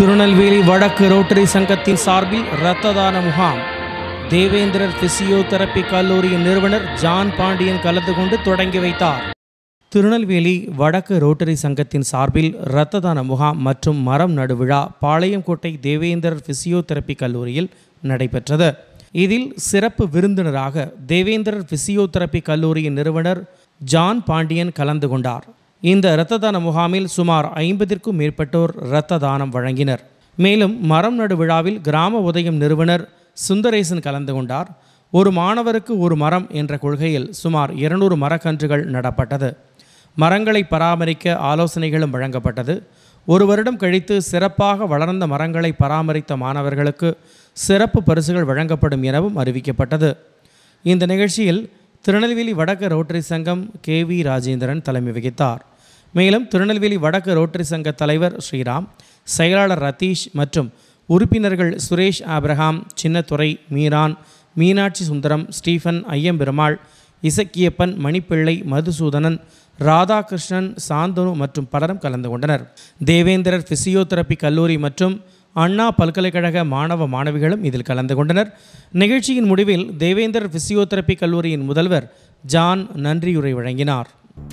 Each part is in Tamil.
திருநெல்வேலி வடக்கு ரோட்டரி சங்கத்தின் சார்பில் இரத்த தான முகாம் தேவேந்திரர் பிசியோதெரபி கல்லூரியின் நிறுவனர் ஜான் பாண்டியன் கலந்து கொண்டு தொடங்கி வைத்தார் திருநெல்வேலி வடக்கு ரோட்டரி சங்கத்தின் சார்பில் இரத்த தான முகாம் மற்றும் மரம் நடு விழா பாளையங்கோட்டை தேவேந்திரர் பிசியோதெரபி கல்லூரியில் நடைபெற்றது இதில் சிறப்பு விருந்தினராக தேவேந்திரர் பிசியோதெரபி கல்லூரியின் நிறுவனர் ஜான் பாண்டியன் கலந்து கொண்டார் இந்த இரத்த தான முகாமில் சுமார் ஐம்பதிற்கும் மேற்பட்டோர் இரத்த தானம் வழங்கினர் மேலும் மரம் நடு விழாவில் கிராம உதயம் நிறுவனர் சுந்தரேசன் கலந்து கொண்டார் ஒரு மாணவருக்கு ஒரு மரம் என்ற கொள்கையில் சுமார் இருநூறு மரக்கன்றுகள் நடப்பட்டது மரங்களை பராமரிக்க ஆலோசனைகளும் வழங்கப்பட்டது ஒரு வருடம் கழித்து சிறப்பாக வளர்ந்த மரங்களை பராமரித்த மாணவர்களுக்கு சிறப்பு பரிசுகள் வழங்கப்படும் எனவும் அறிவிக்கப்பட்டது இந்த நிகழ்ச்சியில் திருநெல்வேலி வடக்கு ரோட்டரி சங்கம் கே வி ராஜேந்திரன் தலைமை வகித்தார் மேலும் திருநெல்வேலி வடக்கு ரோட்டரி சங்க தலைவர் ஸ்ரீராம் செயலாளர் ரதீஷ் மற்றும் உறுப்பினர்கள் சுரேஷ் ஆபிரகாம் சின்னத்துறை மீரான் மீனாட்சி சுந்தரம் ஸ்டீஃபன் ஐயம்பெருமாள் இசக்கியப்பன் மணிப்பிள்ளை மதுசூதனன் ராதாகிருஷ்ணன் சாந்தனு மற்றும் பலரும் கலந்து கொண்டனர் தேவேந்திரர் பிசியோதெரபி கல்லூரி மற்றும் அண்ணா பல்கலைக்கழக மாணவ மாணவிகளும் இதில் கலந்து கொண்டனர் நிகழ்ச்சியின் முடிவில் தேவேந்திரர் பிசியோதெரபி கல்லூரியின் முதல்வர் ஜான் நன்றியுரை வழங்கினார்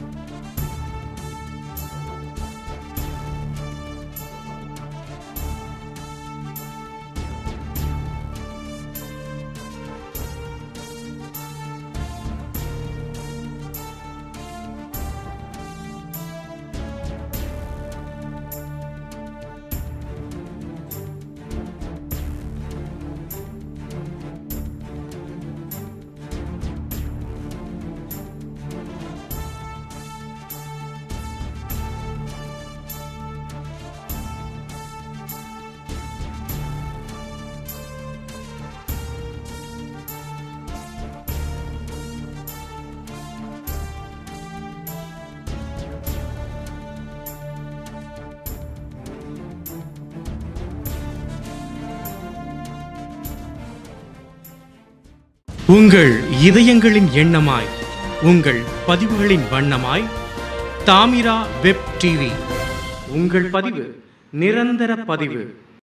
உங்கள் இதயங்களின் எண்ணமாய் உங்கள் பதிவுகளின் வண்ணமாய் தாமிரா வெப் டிவி உங்கள் பதிவு நிரந்தர பதிவு